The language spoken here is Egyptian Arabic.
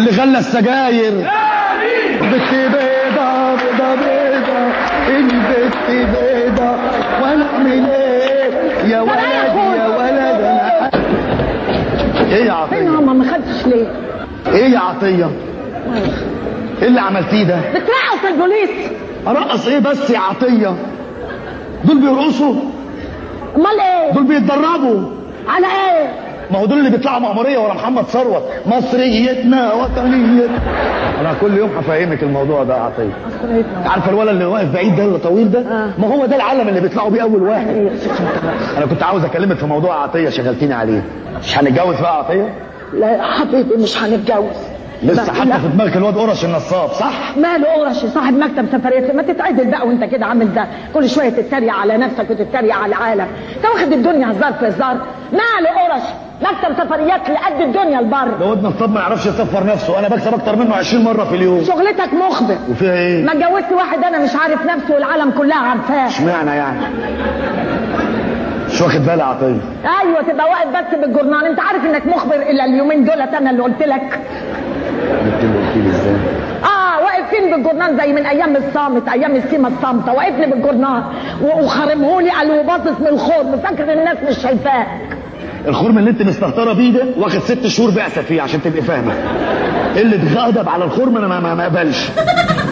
اللي غلى السجاير بنت بيضة بيضة بيضة البت بيضة وانا اعمل ايه يا ولد يا ولد انا ايه يا فين عطية هما ما خدتش ليه ايه يا عطية ايه اللي عملتيه ده بترقص البوليس ارقص ايه بس يا عطية دول بيرقصوا امال ايه دول بيتدربوا على ايه ما هو دول اللي بيطلعوا مأمورية ورا محمد ثروت مصريتنا وطنية انا كل يوم هفهمك الموضوع ده يا عطية عارفه الولد اللي واقف بعيد ده اللي طويل ده آه. ما هو ده العلم اللي بيطلعوا بيه اول واحد ايه يا شيخ انت بقى؟ انا كنت عاوز اكلمك في موضوع عطيه شغلتيني عليه مش هنتجوز بقى عطيه لا يا حبيبي مش هنتجوز لسه لا، حتى لا. في دماغك الواد قرش النصاب صح ماله قرشي صاحب مكتب سفريات ما تتعدل بقى وانت كده عامل ده كل شويه تتريق على نفسك وتتريق على العالم انت واخد الدنيا هزار في هزار ماله قرش مكتب سفريات لقد الدنيا البر ده واد نصاب ما يعرفش يصفر نفسه انا بكسب اكتر منه 20 مره في اليوم شغلتك مخبر وفيها ايه ما اتجوزت واحد انا مش عارف نفسه والعالم كلها عارفاه اشمعنى يعني مش واخد بالي يا عطيه ايوه تبقى واقف بس بالجورنال انت عارف انك مخبر الا اليومين دولت انا اللي قلت لك انت اللي قلت لي ازاي اه واقف فين بالجورنال زي من ايام الصامت ايام السيما الصامته واقفني بالجورنال و- وخارمهولي قال وباصص من الخرم فاكر الناس مش شايفاك الخرم اللي انت مستهتره بيه ده واخد ست شهور بعثه فيه عشان تبقي فاهمه اللي اتغضب على الخرم انا ما ما ما اقبلش